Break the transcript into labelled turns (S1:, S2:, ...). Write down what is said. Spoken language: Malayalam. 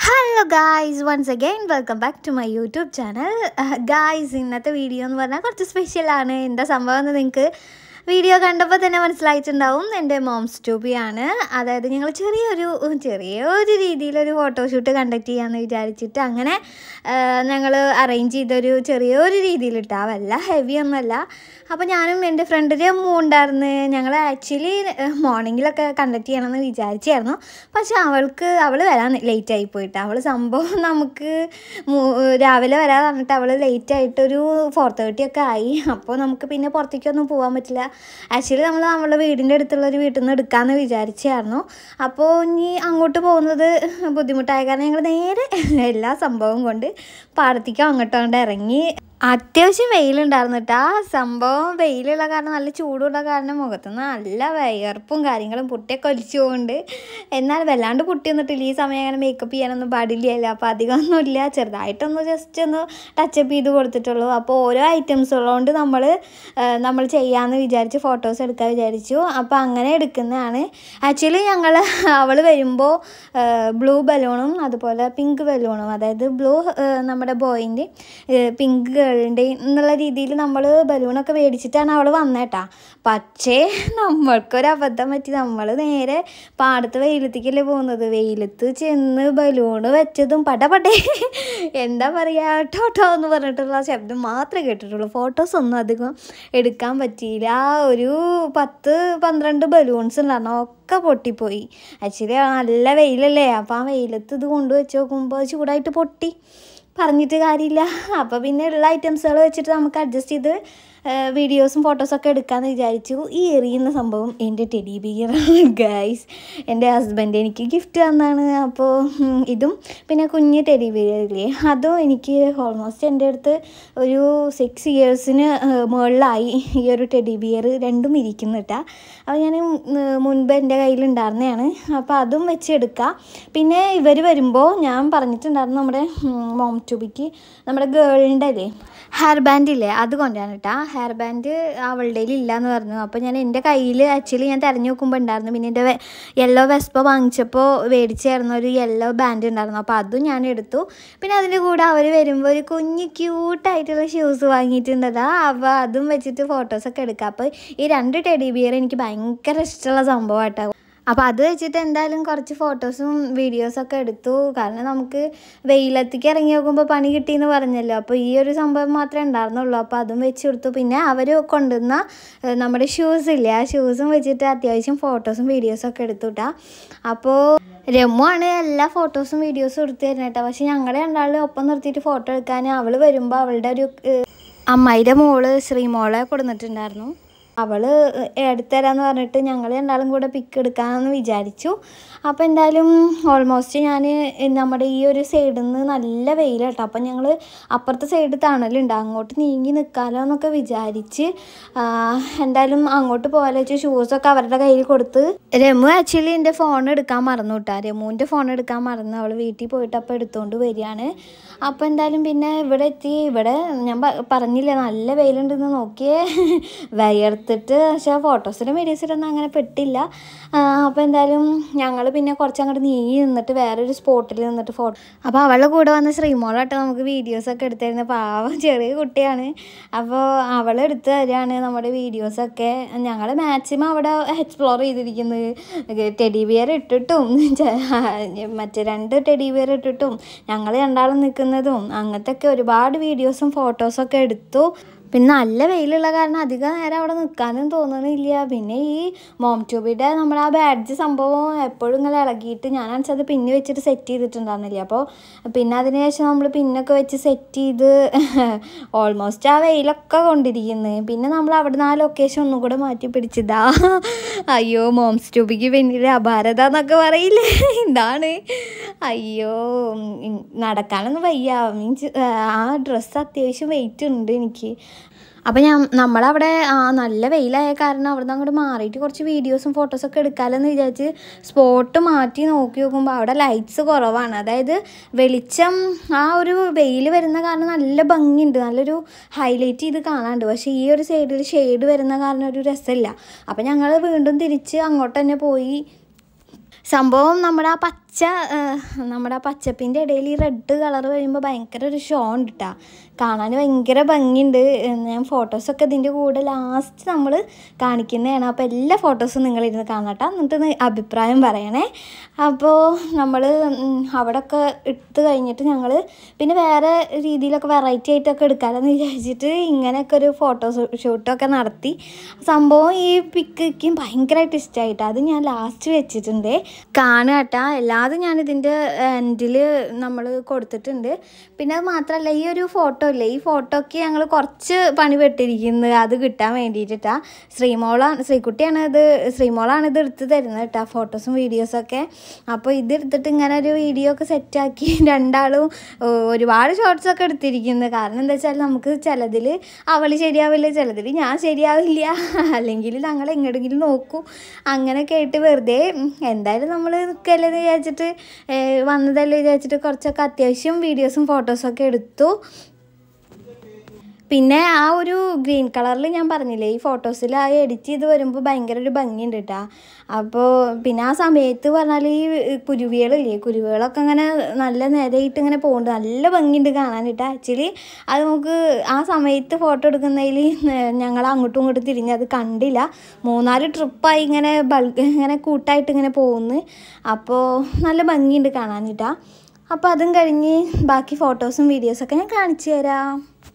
S1: hello guys once again welcome back to my YouTube channel guys ഇന്നത്തെ വീഡിയോ എന്ന് പറഞ്ഞാൽ കുറച്ച് സ്പെഷ്യലാണ് എന്താ സംഭവം എന്ന് നിങ്ങൾക്ക് വീഡിയോ കണ്ടപ്പോൾ തന്നെ മനസ്സിലായിട്ടുണ്ടാവും എൻ്റെ മോംസ് ട്യൂബിയാണ് അതായത് ഞങ്ങൾ ചെറിയൊരു ചെറിയൊരു രീതിയിലൊരു ഫോട്ടോഷൂട്ട് കണ്ടക്ട് ചെയ്യാമെന്ന് വിചാരിച്ചിട്ട് അങ്ങനെ ഞങ്ങൾ അറേഞ്ച് ചെയ്തൊരു ചെറിയൊരു രീതിയിലിട്ടാ വല്ല ഹെവി ഒന്നുമല്ല അപ്പോൾ ഞാനും എൻ്റെ ഫ്രണ്ടിൻ്റെ അമ്മ ഉണ്ടായിരുന്നു ഞങ്ങൾ ആക്ച്വലി മോർണിംഗിലൊക്കെ കണ്ടക്ട് ചെയ്യണമെന്ന് വിചാരിച്ചായിരുന്നു പക്ഷെ അവൾക്ക് അവൾ വരാൻ ലേറ്റ് ആയി പോയിട്ട് അവൾ സംഭവം നമുക്ക് മു- രാവിലെ വരാൻ പറഞ്ഞിട്ട് അവൾ ലേറ്റ് ആയിട്ടൊരു ഫോർ തേർട്ടി ഒക്കെ ആയി അപ്പോൾ നമുക്ക് പിന്നെ പുറത്തേക്കൊന്നും പോകാൻ പറ്റില്ല ആക്ച്വലി നമ്മൾ നമ്മളെ വീടിൻ്റെ അടുത്തുള്ള ഒരു വീട്ടിൽ നിന്ന് എടുക്കാമെന്ന് വിചാരിച്ചായിരുന്നു അപ്പോൾ ഇനി അങ്ങോട്ട് പോകുന്നത് ബുദ്ധിമുട്ടായ കാരണം ഞങ്ങൾ നേരെ എല്ലാ സംഭവവും കൊണ്ട് പാടത്തേക്കോ അങ്ങോട്ടോ കൊണ്ട് ഇറങ്ങി അത്യാവശ്യം വെയിലുണ്ടായിരുന്നു കേട്ടോ ആ സംഭവം വെയിലുള്ള കാരണം നല്ല ചൂടുള്ള കാരണം മുഖത്തുനിന്ന് നല്ല വയർപ്പും കാര്യങ്ങളും പുട്ടിയൊക്കെ ഒലിച്ചുകൊണ്ട് എന്നാൽ വല്ലാണ്ട് പുട്ടി വന്നിട്ടില്ല ഈ സമയം അങ്ങനെ മേക്കപ്പ് ചെയ്യാനൊന്നും പാടില്ലല്ലോ അപ്പോൾ അധികമൊന്നുമില്ല ചെറുതായിട്ടൊന്ന് ജസ്റ്റ് ഒന്ന് ടച്ചപ്പ് ചെയ്ത് കൊടുത്തിട്ടുള്ളൂ അപ്പോൾ ഓരോ ഐറ്റംസ് ഉള്ളതുകൊണ്ട് നമ്മൾ നമ്മൾ ചെയ്യാമെന്ന് വിചാരിച്ച് ഫോട്ടോസ് എടുക്കാൻ വിചാരിച്ചു അപ്പോൾ അങ്ങനെ എടുക്കുന്നതാണ് ആക്ച്വലി ഞങ്ങൾ അവൾ വരുമ്പോൾ ബ്ലൂ ബലൂണും അതുപോലെ പിങ്ക് ബലൂണും അതായത് ബ്ലൂ നമ്മുടെ ബോയിൻ്റെ പിങ്ക് ഗേളിൻ്റെ എന്നുള്ള രീതിയിൽ നമ്മൾ ബലൂണൊക്കെ മേടിച്ചിട്ടാണ് അവൾ വന്നേട്ടാ പക്ഷേ നമ്മൾക്കൊരു അബദ്ധം പറ്റി നമ്മൾ നേരെ പാടത്ത് വെയിലത്തേക്കല്ലേ പോകുന്നത് വെയിലത്ത് ചെന്ന് ബലൂണ് വെച്ചതും പടപടേ എന്താ പറയുക ടോട്ടോ എന്ന് പറഞ്ഞിട്ടുള്ള ശബ്ദം മാത്രമേ കേട്ടിട്ടുള്ളൂ ഫോട്ടോസ് ഒന്നും അധികം എടുക്കാൻ പറ്റിയില്ല ആ ഒരു പത്ത് പന്ത്രണ്ട് ബലൂൺസ് ഉണ്ടായിരുന്നു ഒക്കെ പൊട്ടിപ്പോയി ആക്ച്വലി നല്ല വെയിലല്ലേ അപ്പോൾ ആ വെയിലത്ത് ഇത് കൊണ്ടുവച്ച് നോക്കുമ്പോൾ ചൂടായിട്ട് പൊട്ടി പറഞ്ഞിട്ട് കാര്യമില്ല അപ്പോൾ പിന്നെ ഉള്ള ഐറ്റംസുകൾ വെച്ചിട്ട് നമുക്ക് അഡ്ജസ്റ്റ് ചെയ്ത് വീഡിയോസും ഫോട്ടോസൊക്കെ എടുക്കാമെന്ന് വിചാരിച്ചു ഈ എറിയുന്ന സംഭവം എൻ്റെ ടെഡി ബിയറാണ് ഗൈസ് എൻ്റെ ഹസ്ബൻഡ് എനിക്ക് ഗിഫ്റ്റ് തന്നാണ് അപ്പോൾ ഉം, ഇതും പിന്നെ കുഞ്ഞ് ടെഡി ബിയർ ഇല്ലേ അതും എനിക്ക് ഓൾമോസ്റ്റ് എൻ്റെ അടുത്ത് ഒരു സിക്സ് ഇയേഴ്സിന് മുകളിലായി ഈ ഒരു ടെഡി ബിയർ രണ്ടും ഇരിക്കുന്നിട്ടാ അപ്പോൾ ഞാൻ മുൻപ് എൻ്റെ കയ്യിലുണ്ടായിരുന്നതാണ് അപ്പോൾ അതും വെച്ചെടുക്കാം പിന്നെ ഇവർ വരുമ്പോൾ ഞാൻ പറഞ്ഞിട്ടുണ്ടായിരുന്നു നമ്മുടെ മോം ട്യൂബിക്ക് നമ്മുടെ ഗേളിൻ്റെ അല്ലേ ഹെയർ ബാൻഡ് ഇല്ലേ അത് കൊണ്ടാണ് കേട്ടോ ഹെയർ ബാൻഡ് അവളുടെ ഇല്ല എന്ന് പറഞ്ഞു അപ്പോൾ ഞാൻ എൻ്റെ കയ്യിൽ ആക്ച്വലി ഞാൻ തിരഞ്ഞു നോക്കുമ്പോൾ ഉണ്ടായിരുന്നു പിന്നെ എൻ്റെ യെല്ലോ വെസ്പ വാങ്ങിച്ചപ്പോൾ മേടിച്ചായിരുന്നു ഒരു യെല്ലോ ബാൻഡ് ഉണ്ടായിരുന്നു അപ്പോൾ അതും ഞാൻ എടുത്തു പിന്നെ അതിൻ്റെ കൂടെ അവർ വരുമ്പോൾ ഒരു കുഞ്ഞ് ക്യൂട്ടായിട്ടുള്ള ഷൂസ് വാങ്ങിയിട്ടുണ്ടതാ അപ്പോൾ അതും വെച്ചിട്ട് ഫോട്ടോസൊക്കെ എടുക്കാം അപ്പോൾ ഈ രണ്ട് ടെഡി ബിയർ എനിക്ക് ഭയങ്കര ഇഷ്ടമുള്ള സംഭവമായിട്ടാണ് അപ്പോൾ അത് വെച്ചിട്ട് എന്തായാലും കുറച്ച് ഫോട്ടോസും വീഡിയോസൊക്കെ എടുത്തു കാരണം നമുക്ക് വെയിലത്തേക്ക് ഇറങ്ങി നോക്കുമ്പോൾ പണി കിട്ടിയെന്ന് പറഞ്ഞല്ലോ അപ്പോൾ ഈ ഒരു സംഭവം മാത്രമേ ഉണ്ടായിരുന്നുള്ളൂ അപ്പോൾ അതും വെച്ച് കൊടുത്തു പിന്നെ അവർ കൊണ്ടുവന്ന ഏഹ്, നമ്മുടെ ഷൂസ് ഇല്ലേ ആ ഷൂസും വെച്ചിട്ട് അത്യാവശ്യം ഫോട്ടോസും വീഡിയോസും ഒക്കെ എടുത്തു കേട്ടോ അപ്പോൾ രമു ആണ് എല്ലാ ഫോട്ടോസും വീഡിയോസും എടുത്തു തരുന്നത് കേട്ടോ പക്ഷെ ഞങ്ങളെ രണ്ടാളും ഒപ്പം നിർത്തിയിട്ട് ഫോട്ടോ എടുക്കാൻ അവൾ വരുമ്പോൾ അവളുടെ ഒരു ഏഹ്, അമ്മായിയുടെ മോള് ശ്രീമോളെ കൊടുത്തിട്ടുണ്ടായിരുന്നു അവൾ എടുത്തരാന്ന് പറഞ്ഞിട്ട് ഞങ്ങൾ രണ്ടാളും കൂടെ പിക്ക് എടുക്കാമെന്ന് വിചാരിച്ചു അപ്പോൾ എന്തായാലും ഓൾമോസ്റ്റ് ഞാൻ നമ്മുടെ ഈ ഒരു സൈഡിൽ നിന്ന് നല്ല വെയിലാട്ടോ അപ്പം ഞങ്ങൾ അപ്പുറത്തെ സൈഡ് തണലുണ്ട് അങ്ങോട്ട് നീങ്ങി നിൽക്കാമല്ലോ എന്നൊക്കെ വിചാരിച്ച് ആ, എന്തായാലും അങ്ങോട്ട് പോകാൻ വെച്ച് ഷൂസൊക്കെ അവരുടെ കയ്യിൽ കൊടുത്ത് രമു ആക്ച്വലി എൻ്റെ ഫോൺ എടുക്കാൻ മറന്നു കേട്ടോ രമുവിൻ്റെ ഫോൺ എടുക്കാൻ മറന്നു അവൾ വീട്ടിൽ പോയിട്ട് അപ്പോൾ എടുത്തുകൊണ്ട് വരികയാണ് അപ്പോൾ എന്തായാലും പിന്നെ ഇവിടെ എത്തി ഇവിടെ ഞാൻ പ- പറഞ്ഞില്ലേ നല്ല വെയിലുണ്ടെന്ന് നോക്കിയേ വയർത്തിട്ട് പക്ഷേ ഫോട്ടോസിലും വീഡിയോസിലൊന്നും അങ്ങനെ പെട്ടില്ല അപ്പോൾ എന്തായാലും ഞങ്ങൾ പിന്നെ കുറച്ച് അങ്ങോട്ട് നീങ്ങി നിന്നിട്ട് വേറൊരു സ്പോട്ടിൽ നിന്നിട്ട് ഫോട്ടോ അപ്പോൾ അവളുടെ കൂടെ വന്ന ശ്രീമോളായിട്ട് നമുക്ക് വീഡിയോസൊക്കെ എടുത്തിരുന്ന പാവം ചെറിയ കുട്ടിയാണ് അപ്പോൾ അവൾ എടുത്ത് തരികയാണ് നമ്മുടെ വീഡിയോസൊക്കെ ഞങ്ങൾ മാക്സിമം അവിടെ എക്സ്പ്ലോർ ചെയ്തിരിക്കുന്നത് ടെഡി ബിയർ ഇട്ടിട്ടും ചെ- മറ്റേ രണ്ട് ടെഡി ബിയർ ഇട്ടിട്ടും ഞങ്ങൾ രണ്ടാളും നിൽക്കുന്നതും അങ്ങനത്തെ ഒക്കെ ഒരുപാട് വീഡിയോസും ഫോട്ടോസൊക്കെ എടുത്തു പിന്നെ നല്ല വെയിലുള്ള കാരണം അധികം നേരം അവിടെ നിൽക്കാനും തോന്നുന്നില്ല പിന്നെ ഈ മോം ട്യൂബിയുടെ നമ്മുടെ ആ ബാഡ്ജ് സംഭവം എപ്പോഴും ഇങ്ങനെ ഇളകിയിട്ട് ഞാനാണെന്ന് അത് പിന്നെ വെച്ചിട്ട് സെറ്റ് ചെയ്തിട്ടുണ്ടായിരുന്നില്ല അപ്പോൾ പിന്നെ അതിന് ശേഷം നമ്മൾ പിന്നൊക്കെ വെച്ച് സെറ്റ് ചെയ്ത് ഓൾമോസ്റ്റ് ആ വെയിലൊക്കെ കൊണ്ടിരിക്കുന്നത് പിന്നെ നമ്മൾ അവിടുന്ന് ആ ലൊക്കേഷൻ ഒന്നും കൂടെ മാറ്റി പിടിച്ചതാ അയ്യോ മോംസ് ട്യൂബിക്ക് പിന്നിൽ അപാരത എന്നൊക്കെ പറയില്ലേ ഇതാണ് അയ്യോ ഉം, നടക്കാനൊന്നും വയ്യ മീൻസ് ആ ഡ്രസ്സ് അത്യാവശ്യം വെയിറ്റ് ഉണ്ട് എനിക്ക് അപ്പം ഞാൻ നമ്മളവിടെ ആ നല്ല വെയിലായ കാരണം അവിടെ നിന്ന് അങ്ങോട്ട് മാറിയിട്ട് കുറച്ച് വീഡിയോസും ഫോട്ടോസൊക്കെ എടുക്കാമെന്ന് വിചാരിച്ച് സ്പോട്ട് മാറ്റി നോക്കി നോക്കുമ്പോൾ അവിടെ ലൈറ്റ്സ് കുറവാണ് അതായത് വെളിച്ചം ആ ഒരു വെയിൽ വരുന്ന കാരണം നല്ല ഭംഗിയുണ്ട് നല്ലൊരു ഹൈലൈറ്റ് ചെയ്ത് കാണാനുണ്ട് പക്ഷേ ഈ ഒരു സൈഡിൽ ഷെയ്ഡ് വരുന്ന കാരണം ഒരു രസമില്ല അപ്പം ഞങ്ങൾ വീണ്ടും തിരിച്ച് അങ്ങോട്ട് തന്നെ പോയി സംഭവം നമ്മുടെ ആ പച്ച പച്ച ആ, നമ്മുടെ ആ പച്ചപ്പിൻ്റെ ഇടയിൽ ഈ റെഡ് കളർ വരുമ്പോൾ ഭയങ്കര ഒരു ഷോ ഉണ്ട് കേട്ടോ കാണാൻ ഭയങ്കര ഭംഗിയുണ്ട് ഞാൻ ഫോട്ടോസൊക്കെ ഇതിൻ്റെ കൂടെ ലാസ്റ്റ് നമ്മൾ കാണിക്കുന്നതാണ് അപ്പോൾ എല്ലാ ഫോട്ടോസും നിങ്ങളിരുന്ന് കാണാട്ടോ എന്നിട്ട് നി- അഭിപ്രായം പറയണേ അപ്പോൾ നമ്മൾ അവിടെയൊക്കെ എടുത്ത് കഴിഞ്ഞിട്ട് ഞങ്ങൾ പിന്നെ വേറെ രീതിയിലൊക്കെ വെറൈറ്റി ആയിട്ടൊക്കെ എടുക്കാമെന്ന് വിചാരിച്ചിട്ട് ഇങ്ങനെയൊക്കെ ഒരു ഫോട്ടോ ഷൂട്ടൊക്കെ നടത്തി സംഭവം ഈ പിക്കും ഭയങ്കരമായിട്ട് ഇഷ്ടമായിട്ട് അത് ഞാൻ ലാസ്റ്റ് വെച്ചിട്ടുണ്ട് കാണുക കേട്ടാ എല്ലാതും ഞാൻ ഇതിൻ്റെ എൻഡിൽ നമ്മൾ കൊടുത്തിട്ടുണ്ട് പിന്നെ അത് മാത്രമല്ല ഈ ഒരു ഫോട്ടോ ഇല്ലേ ഈ ഫോട്ടോയ്ക്ക് ഞങ്ങൾ കുറച്ച് പണി പെട്ടിരിക്കുന്നത് അത് കിട്ടാൻ വേണ്ടിയിട്ടാ ശ്രീമോളാണ് ശ്രീകുട്ടിയാണ് ഇത് ശ്രീമോളാണ് ഇത് എടുത്ത് തരുന്നത് കേട്ടോ ഫോട്ടോസും വീഡിയോസൊക്കെ അപ്പോൾ ഇത് എടുത്തിട്ട് ഇങ്ങനെ ഒരു വീഡിയോ ഒക്കെ സെറ്റാക്കി രണ്ടാളും ഏ, ഒരുപാട് ഷോർട്സ് ഒക്കെ എടുത്തിരിക്കുന്നത് കാരണം എന്താ വെച്ചാൽ നമുക്ക് ചിലതിൽ അവൾ ശരിയാവില്ല ചിലതിൽ ഞാൻ ശരിയാവില്ല അല്ലെങ്കിൽ ഞങ്ങൾ എങ്ങോട്ടെങ്കിലും നോക്കൂ അങ്ങനെയൊക്കെ ആയിട്ട് വെറുതെ ഉം, എന്തായാലും നമ്മൾ നിൽക്കല്ലേ എന്ന് വിചാരിച്ചിട്ട് ഏ, വന്നതല്ലേ വിചാരിച്ചിട്ട് കുറച്ചൊക്കെ അത്യാവശ്യം വീഡിയോസും ഫോട്ടോസൊക്കെ എടുത്തു പിന്നെ ആ ഒരു ഗ്രീൻ കളറിൽ ഞാൻ പറഞ്ഞില്ലേ ഈ ഫോട്ടോസിൽ ആ എഡിറ്റ് ചെയ്ത് വരുമ്പോൾ ഭയങ്കര ഒരു ഭംഗിയുണ്ട് കേട്ടോ അപ്പോൾ പിന്നെ ആ സമയത്ത് പറഞ്ഞാൽ ഈ കുരുവികളില്ലേ കുരുവികളൊക്കെ അങ്ങനെ നല്ല നേരെയായിട്ട് ഇങ്ങനെ പോകുന്നുണ്ട് നല്ല ഭംഗിയുണ്ട് കാണാനായിട്ട് ആക്ച്വലി അത് നമുക്ക് ആ സമയത്ത് ഫോട്ടോ എടുക്കുന്നതിൽ ഞങ്ങൾ അങ്ങോട്ടും ഇങ്ങോട്ടും തിരിഞ്ഞ് അത് കണ്ടില്ല മൂന്നാല് ട്രിപ്പായി ഇങ്ങനെ ബൾക്ക് ഇങ്ങനെ കൂട്ടായിട്ട് ഇങ്ങനെ പോകുന്നു അപ്പോൾ നല്ല ഭംഗിയുണ്ട് കാണാനായിട്ടാ അപ്പോൾ അതും കഴിഞ്ഞ് ബാക്കി ഫോട്ടോസും വീഡിയോസൊക്കെ ഞാൻ കാണിച്ചു തരാം